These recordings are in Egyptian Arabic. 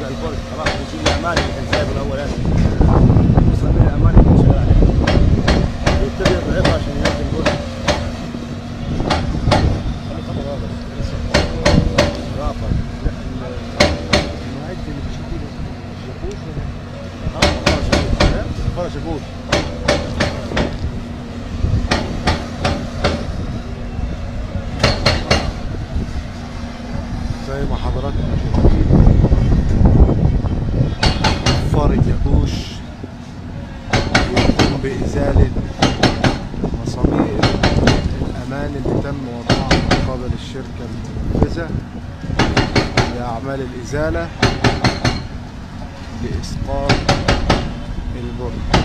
على البرج خلاص بنشيل الامان اللي كان سايبه الاول هذا وصل من الامان اللي كان شغال عليه يبتدي يضعفها عشان ينزل البرج خلي خبر هذا رافع المعد اللي بيشيل فيه الجاكوش اه فرش جاكوش فرش جاكوش زي ما حضراتكم شايفين فار الياكوش يقوم بإزالة مسامير الأمان اللي تم وضعها من قبل الشركة المنفذة لأعمال الإزالة لإسقاط البرج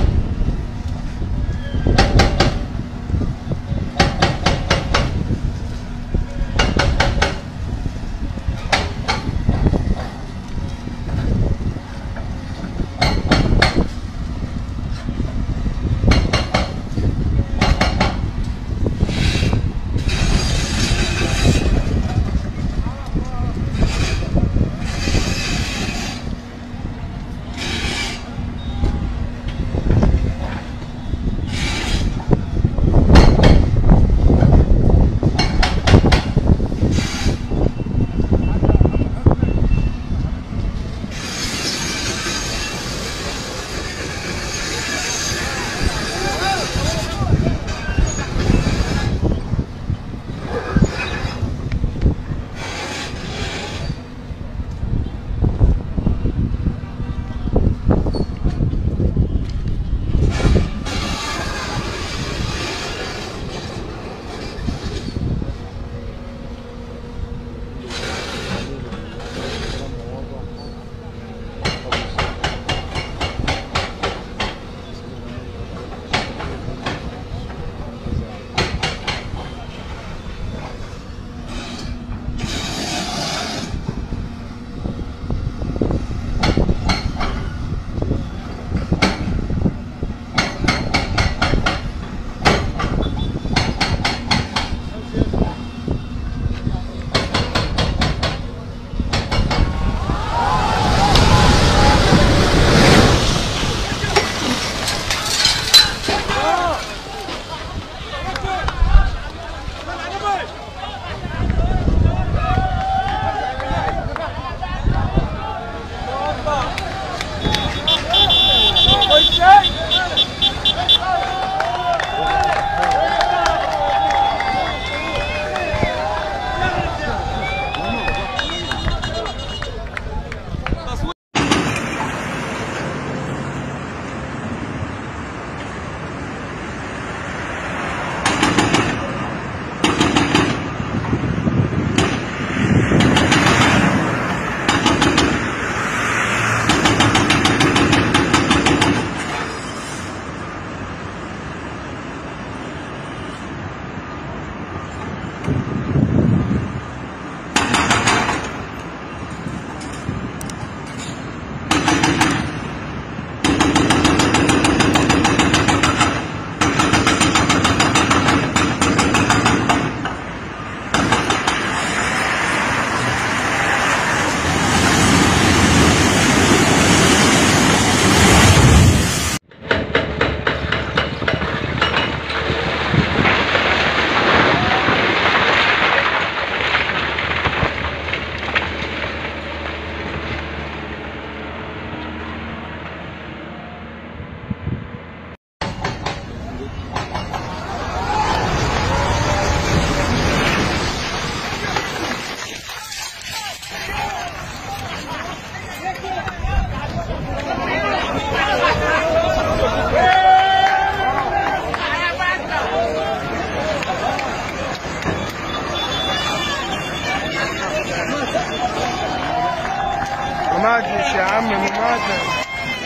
مماتش يا عم مماتش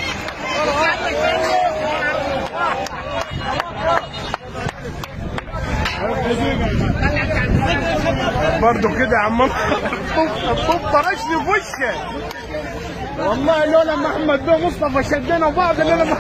برضه كده يا عم الطوب طرشني في وشك والله لولا ما احمد بيه مصطفى شدينا بعض اللي انا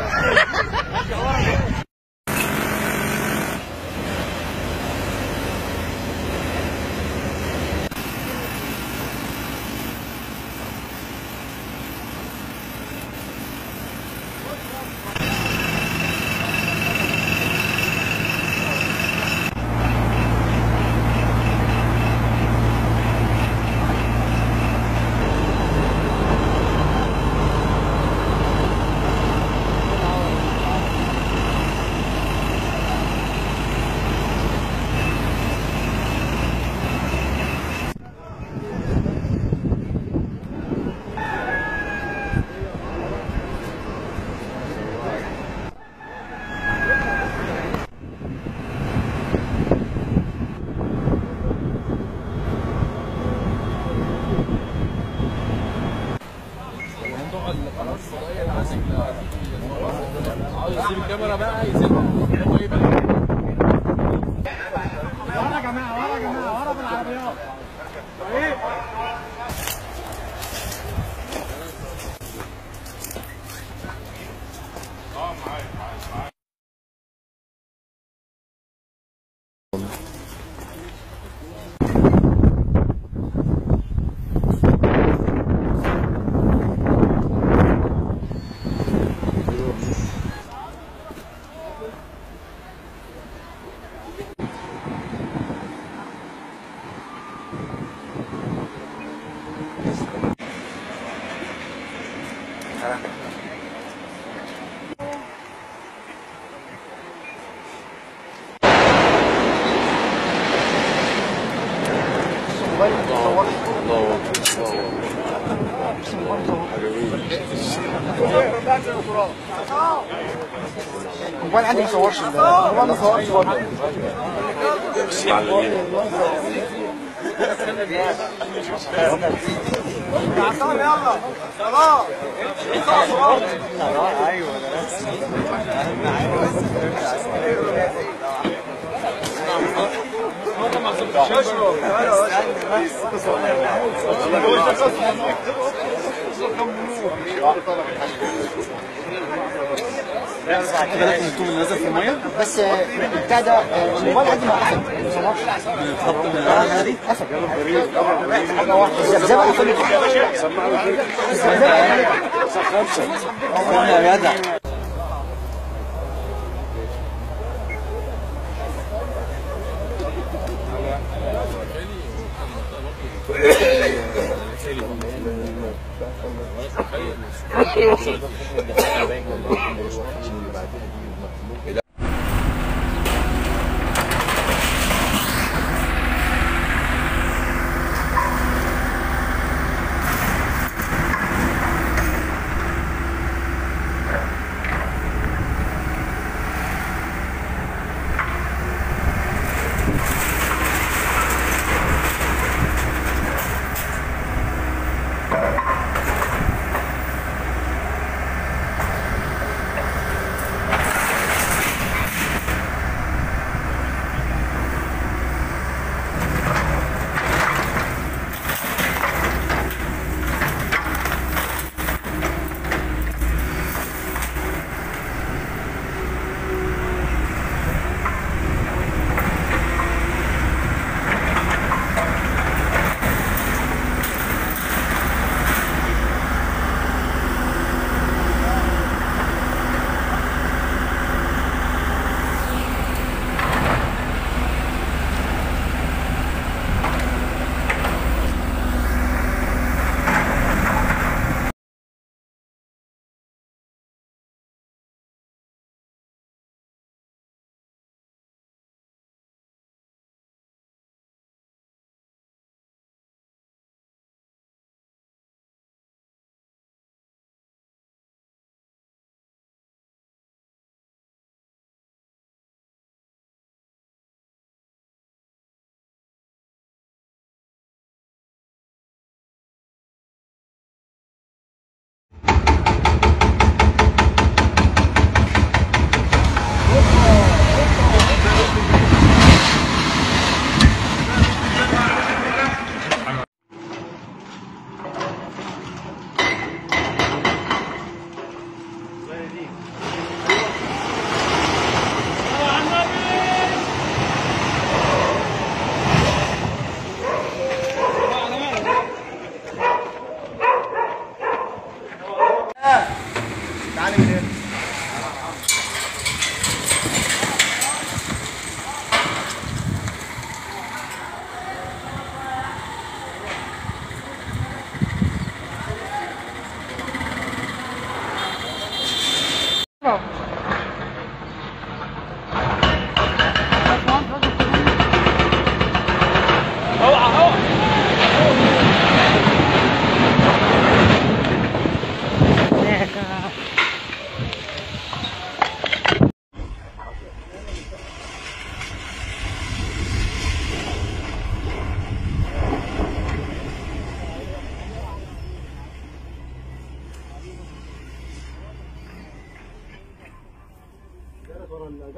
يسيب الكاميرا بقى يسيبها ورا يا جماعه ورا يا جماعه ورا بالعربيات ايه الموبايل عندي ما صورش الموبايل ما صورش برضه بالك ان الطوب نزل في الميه بس بتاع ده الموبايل عندي ما قفل ما صورش دي قفل الزبزبه قفلت الزبزبه قفلت يا جدع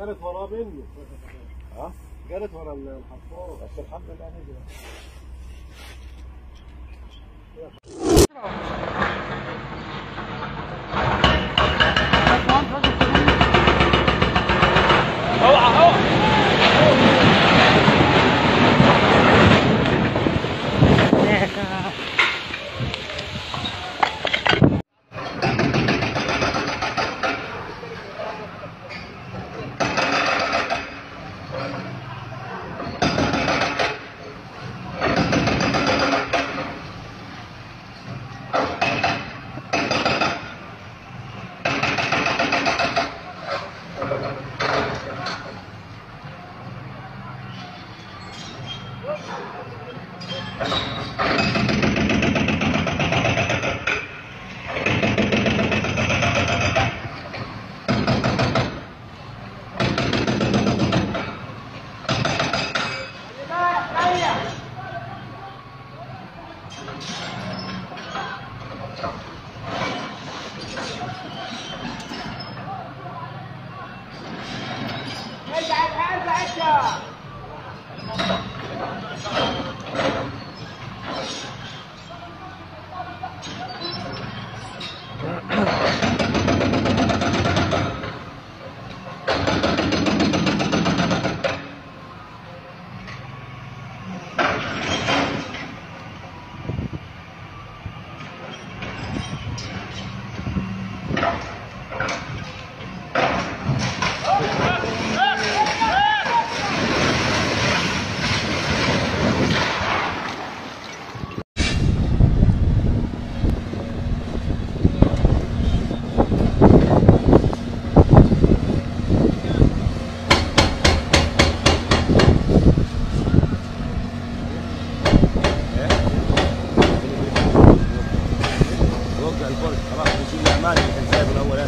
جرت وراه منه ها جرت ورا الحفار بس الحمد لله نزل وقع البرج خلاص بيشيل الاماني اللي كان سايبه الاولاني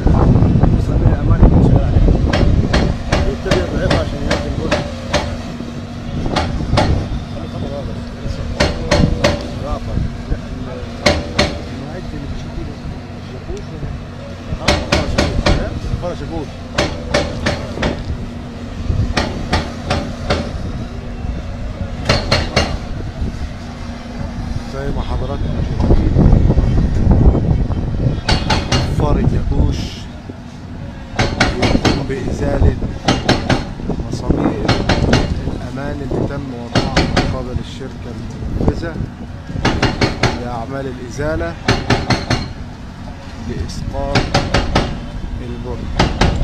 يصمم الاماني اللي كان شغال عليها يبتدي يضعفها عشان ينزل البرج خلي خطر واضح رافع المعد اللي بيشيل الشاكوش اه فرش شاكوش زي ما حضراتكم شايفين فار الياكوش يقوم بإزالة مسامير الأمان اللي تم وضعها من قبل الشركة المنفذة لأعمال الإزالة لإسقاط البرج